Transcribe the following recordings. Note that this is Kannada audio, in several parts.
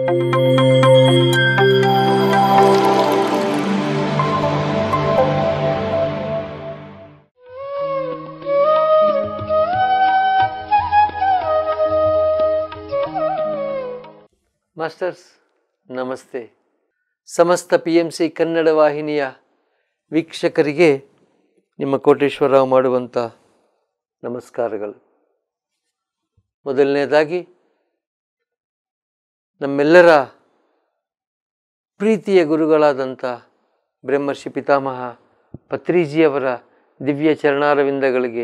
ಮಾಸ್ಟರ್ಸ್ ನಮಸ್ತೆ ಸಮಸ್ತ ಪಿ ಎಂ ಸಿ ಕನ್ನಡ ವಾಹಿನಿಯ ವೀಕ್ಷಕರಿಗೆ ನಿಮ್ಮ ಕೋಟೇಶ್ವರರಾವ್ ಮಾಡುವಂಥ ನಮಸ್ಕಾರಗಳು ಮೊದಲನೇದಾಗಿ ನಮ್ಮೆಲ್ಲರ ಪ್ರೀತಿಯ ಗುರುಗಳಾದಂಥ ಬ್ರಹ್ಮರ್ಷಿ ಪಿತಾಮಹ ಪತ್ರಿಜಿಯವರ ದಿವ್ಯ ಚರಣಾರವಿಂದಗಳಿಗೆ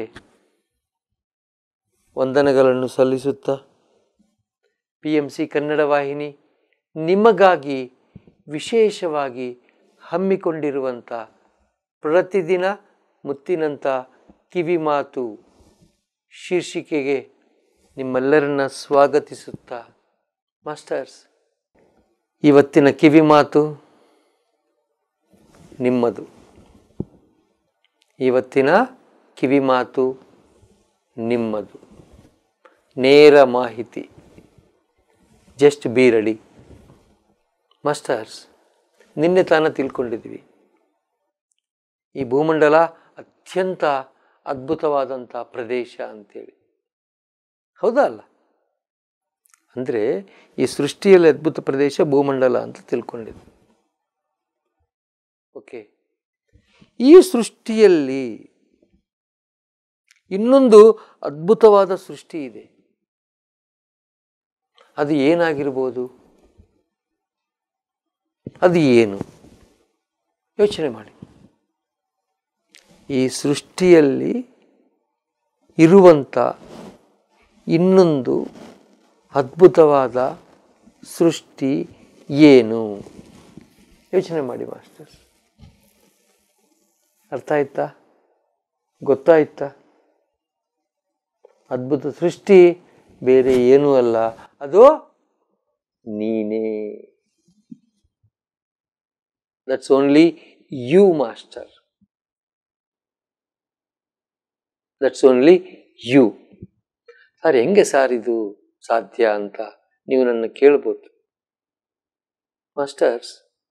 ವಂದನೆಗಳನ್ನು ಸಲ್ಲಿಸುತ್ತಾ ಪಿ ಎಂ ಸಿ ಕನ್ನಡ ವಾಹಿನಿ ನಿಮಗಾಗಿ ವಿಶೇಷವಾಗಿ ಹಮ್ಮಿಕೊಂಡಿರುವಂಥ ಪ್ರತಿದಿನ ಮುತ್ತಿನಂಥ ಕಿವಿಮಾತು ಶೀರ್ಷಿಕೆಗೆ ನಿಮ್ಮೆಲ್ಲರನ್ನ ಸ್ವಾಗತಿಸುತ್ತಾ ಮಾಸ್ಟರ್ಸ್ ಇವತ್ತಿನ ಕಿವಿಮಾತು ನಿಮ್ಮದು ಇವತ್ತಿನ ಕಿವಿಮಾತು ನಿಮ್ಮದು ನೇರ ಮಾಹಿತಿ ಜಸ್ಟ್ ಬಿ ರೆಡಿ ಮಾಸ್ಟರ್ಸ್ ನಿನ್ನೆ ತಾನ ತಿಳ್ಕೊಂಡಿದ್ವಿ ಈ ಭೂಮಂಡಲ ಅತ್ಯಂತ ಅದ್ಭುತವಾದಂಥ ಪ್ರದೇಶ ಅಂತೇಳಿ ಹೌದಾ ಅಲ್ಲ ಅಂದರೆ ಈ ಸೃಷ್ಟಿಯಲ್ಲಿ ಅದ್ಭುತ ಪ್ರದೇಶ ಭೂಮಂಡಲ ಅಂತ ತಿಳ್ಕೊಂಡಿದ್ವಿ ಓಕೆ ಈ ಸೃಷ್ಟಿಯಲ್ಲಿ ಇನ್ನೊಂದು ಅದ್ಭುತವಾದ ಸೃಷ್ಟಿ ಇದೆ ಅದು ಏನಾಗಿರ್ಬೋದು ಅದು ಏನು ಯೋಚನೆ ಮಾಡಿ ಈ ಸೃಷ್ಟಿಯಲ್ಲಿ ಇರುವಂಥ ಇನ್ನೊಂದು ಅದ್ಭುತವಾದ ಸೃಷ್ಟಿ ಏನು ಯೋಚನೆ ಮಾಡಿ ಮಾಸ್ಟರ್ಸ್ ಅರ್ಥ ಆಯ್ತಾ ಗೊತ್ತಾಯ್ತಾ ಅದ್ಭುತ ಸೃಷ್ಟಿ ಬೇರೆ ಏನೂ ಅಲ್ಲ ಅದು ನೀನೇ that's only you master that's only you sir ಹೆಂಗೆ ಸರ್ ಇದು ಸಾಧ್ಯ ಅಂತ ನೀವು ನನ್ನ ಕೇಳ್ಬೋದು ಮಾಸ್ಟರ್ಸ್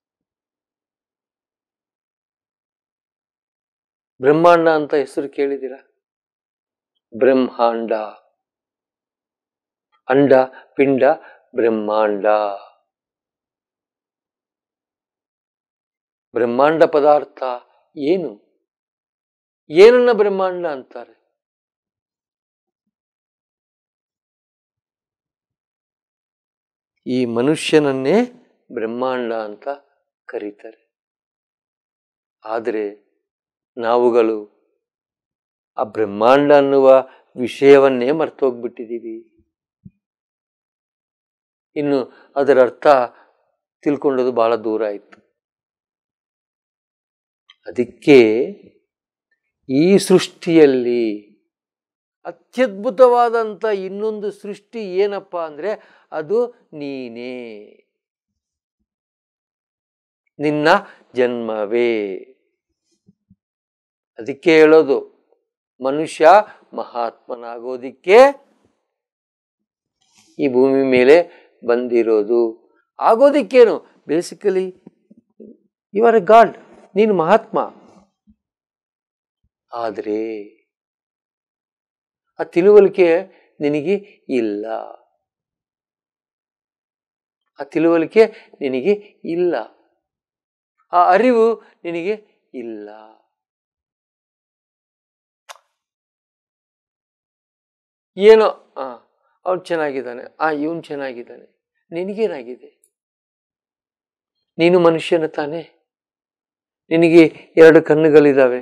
ಬ್ರಹ್ಮಾಂಡ ಅಂತ ಹೆಸರು ಕೇಳಿದ್ದೀರಾ ಬ್ರಹ್ಮಾಂಡ ಅಂಡ ಪಿಂಡ ಬ್ರಹ್ಮಾಂಡ ಬ್ರಹ್ಮಾಂಡ ಪದಾರ್ಥ ಏನು ಏನನ್ನ ಬ್ರಹ್ಮಾಂಡ ಅಂತಾರೆ ಈ ಮನುಷ್ಯನನ್ನೇ ಬ್ರಹ್ಮಾಂಡ ಅಂತ ಕರೀತಾರೆ ಆದರೆ ನಾವುಗಳು ಆ ಬ್ರಹ್ಮಾಂಡ ಅನ್ನುವ ವಿಷಯವನ್ನೇ ಮರ್ತೋಗ್ಬಿಟ್ಟಿದ್ದೀವಿ ಇನ್ನು ಅದರ ಅರ್ಥ ತಿಳ್ಕೊಂಡದು ಬಹಳ ದೂರ ಆಯಿತು ಅದಕ್ಕೆ ಈ ಸೃಷ್ಟಿಯಲ್ಲಿ ಅತ್ಯದ್ಭುತವಾದಂಥ ಇನ್ನೊಂದು ಸೃಷ್ಟಿ ಏನಪ್ಪ ಅಂದರೆ ಅದು ನೀನೇ ನಿನ್ನ ಜನ್ಮವೇ ಅದಕ್ಕೆ ಹೇಳೋದು ಮನುಷ್ಯ ಮಹಾತ್ಮನಾಗೋದಿಕ್ಕೆ ಈ ಭೂಮಿ ಮೇಲೆ ಬಂದಿರೋದು ಆಗೋದಿಕ್ಕೇನು basically you are a god ನೀನು ಮಹಾತ್ಮ ಆದರೆ ಆ ತಿಳುವಳಿಕೆ ನಿನಗೆ ಇಲ್ಲ ಆ ತಿಳುವಳಿಕೆ ನಿನಗೆ ಇಲ್ಲ ಆ ಅರಿವು ನಿನಗೆ ಇಲ್ಲ ಏನೋ ಆ ಅವನು ಚೆನ್ನಾಗಿದ್ದಾನೆ ಆ ಇವನು ಚೆನ್ನಾಗಿದ್ದಾನೆ ನಿನಗೇನಾಗಿದೆ ನೀನು ಮನುಷ್ಯನ ತಾನೆ ನಿನಗೆ ಎರಡು ಕಣ್ಣುಗಳಿದ್ದಾವೆ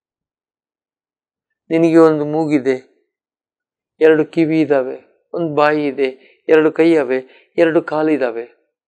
ನಿನಗೆ ಒಂದು ಮೂಗಿದೆ ಎರಡು ಕಿವಿ ಇದ್ದಾವೆ ಒಂದು ಬಾಯಿ ಇದೆ ಎರಡು ಕೈ ಅವೆ ಎರಡು ಕಾಲಿದಾವೆ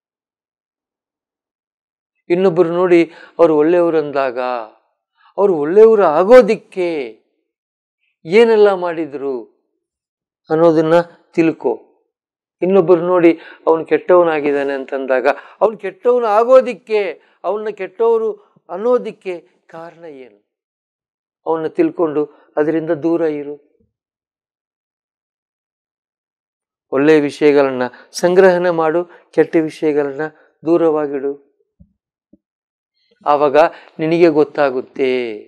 ಇನ್ನೊಬ್ಬರು ನೋಡಿ ಅವರು ಒಳ್ಳೆಯವರು ಅಂದಾಗ ಅವರು ಒಳ್ಳೆಯವರು ಆಗೋದಿಕ್ಕೆ ಏನೆಲ್ಲ ಮಾಡಿದ್ರು ಅನ್ನೋದನ್ನ ತಿಳ್ಕೊ ಇನ್ನೊಬ್ಬರು ನೋಡಿ ಅವನು ಕೆಟ್ಟವನಾಗಿದ್ದಾನೆ ಅಂತಂದಾಗ ಅವನು ಕೆಟ್ಟವನು ಆಗೋದಿಕ್ಕೆ ಅವನ್ನ ಕೆಟ್ಟವರು ಅನ್ನೋದಿಕ್ಕೆ ಕಾರಣ ಏನು ಅವನ್ನ ತಿಳ್ಕೊಂಡು ಅದರಿಂದ ದೂರ ಇರು ಒಳ್ಳೆಯ ವಿಷಯಗಳನ್ನು ಸಂಗ್ರಹಣೆ ಮಾಡು ಕೆಟ್ಟ ವಿಷಯಗಳನ್ನು ದೂರವಾಗಿಡು ಆವಾಗ ನಿನಗೆ ಗೊತ್ತಾಗುತ್ತೆ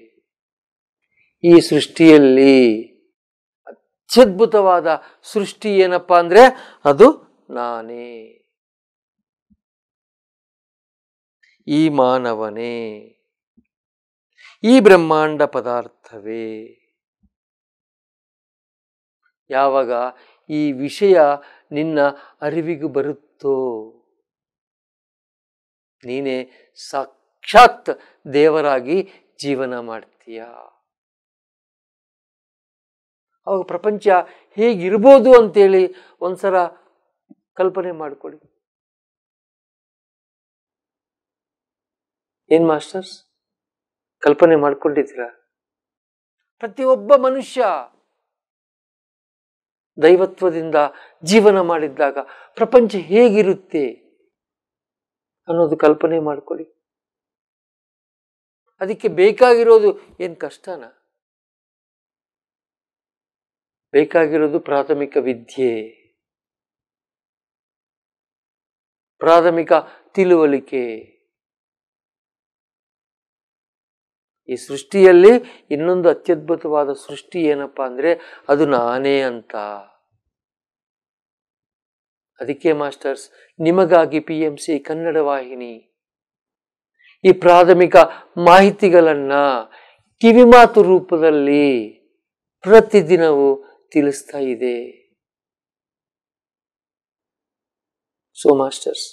ಈ ಸೃಷ್ಟಿಯಲ್ಲಿ ಅತ್ಯದ್ಭುತವಾದ ಸೃಷ್ಟಿ ಏನಪ್ಪ ಅಂದ್ರೆ ಅದು ನಾನೇ ಈ ಮಾನವನೇ ಈ ಬ್ರಹ್ಮಾಂಡ ಪದಾರ್ಥವೇ ಯಾವಾಗ ಈ ವಿಷಯ ನಿನ್ನ ಅರಿವಿಗೆ ಬರುತ್ತೋ ನೀನೇ ಸಾಕ್ಷಾತ್ ದೇವರಾಗಿ ಜೀವನ ಮಾಡ್ತೀಯ ಅವಾಗ ಪ್ರಪಂಚ ಹೇಗಿರ್ಬೋದು ಅಂತೇಳಿ ಒಂದ್ಸಲ ಕಲ್ಪನೆ ಮಾಡಿಕೊಳ್ಳಿ ಏನ್ ಮಾಸ್ಟರ್ಸ್ ಕಲ್ಪನೆ ಮಾಡ್ಕೊಂಡಿದ್ದೀರಾ ಪ್ರತಿಯೊಬ್ಬ ಮನುಷ್ಯ ದೈವತ್ವದಿಂದ ಜೀವನ ಮಾಡಿದ್ದಾಗ ಪ್ರಪಂಚ ಹೇಗಿರುತ್ತೆ ಅನ್ನೋದು ಕಲ್ಪನೆ ಮಾಡ್ಕೊಳ್ಳಿ ಅದಕ್ಕೆ ಬೇಕಾಗಿರೋದು ಏನು ಕಷ್ಟನ ಬೇಕಾಗಿರೋದು ಪ್ರಾಥಮಿಕ ವಿದ್ಯೆ ಪ್ರಾಥಮಿಕ ತಿಳುವಳಿಕೆ ಈ ಸೃಷ್ಟಿಯಲ್ಲಿ ಇನ್ನೊಂದು ಅತ್ಯದ್ಭುತವಾದ ಸೃಷ್ಟಿ ಏನಪ್ಪಾ ಅಂದ್ರೆ ಅದು ನಾನೇ ಅಂತ ಅದಕ್ಕೆ ಮಾಸ್ಟರ್ಸ್ ನಿಮಗಾಗಿ ಪಿ ಎಂ ಸಿ ಕನ್ನಡ ವಾಹಿನಿ ಈ ಪ್ರಾಥಮಿಕ ಮಾಹಿತಿಗಳನ್ನ ಕಿವಿಮಾತು ರೂಪದಲ್ಲಿ ಪ್ರತಿದಿನವೂ ತಿಳಿಸ್ತಾ ಇದೆ ಸೊ ಮಾಸ್ಟರ್ಸ್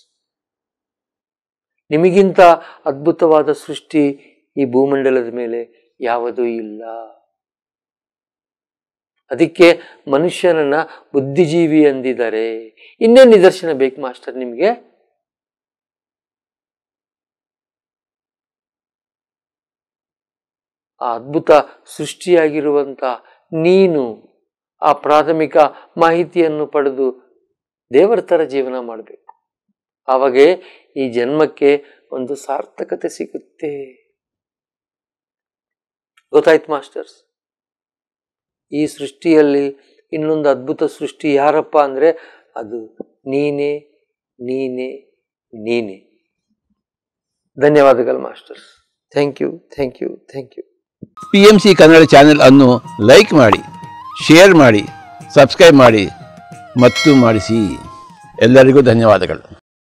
ನಿಮಗಿಂತ ಅದ್ಭುತವಾದ ಸೃಷ್ಟಿ ಈ ಭೂಮಂಡಲದ ಮೇಲೆ ಯಾವುದೂ ಇಲ್ಲ ಅದಕ್ಕೆ ಮನುಷ್ಯನನ್ನ ಬುದ್ಧಿಜೀವಿ ಅಂದಿದ್ದಾರೆ ಇನ್ನೇನು ನಿದರ್ಶನ ಬೇಕು ಮಾಸ್ಟರ್ ನಿಮಗೆ ಆ ಅದ್ಭುತ ಸೃಷ್ಟಿಯಾಗಿರುವಂತ ನೀನು ಆ ಪ್ರಾಥಮಿಕ ಮಾಹಿತಿಯನ್ನು ಪಡೆದು ದೇವರ ಥರ ಜೀವನ ಮಾಡಬೇಕು ಆವಾಗೇ ಈ ಜನ್ಮಕ್ಕೆ ಒಂದು ಸಾರ್ಥಕತೆ ಸಿಗುತ್ತೆ ಗೊತ್ತಾಯ್ತು ಮಾಸ್ಟರ್ಸ್ ಈ ಸೃಷ್ಟಿಯಲ್ಲಿ ಇನ್ನೊಂದು ಅದ್ಭುತ ಸೃಷ್ಟಿ ಯಾರಪ್ಪ ಅಂದ್ರೆ ಅದು ನೀನೇ ನೀನೇ ನೀನೇ ಧನ್ಯವಾದಗಳು masters thank you thank you thank you P M C Kannada channel ಅನ್ನು ಲೈಕ್ ಮಾಡಿ ಶೇರ್ ಮಾಡಿ ಸಬ್ಸ್ಕ್ರೈಬ್ ಮಾಡಿ ಮತ್ತು ಮಾಡಿಸಿ ಎಲ್ಲರಿಗೂ ಧನ್ಯವಾದಗಳು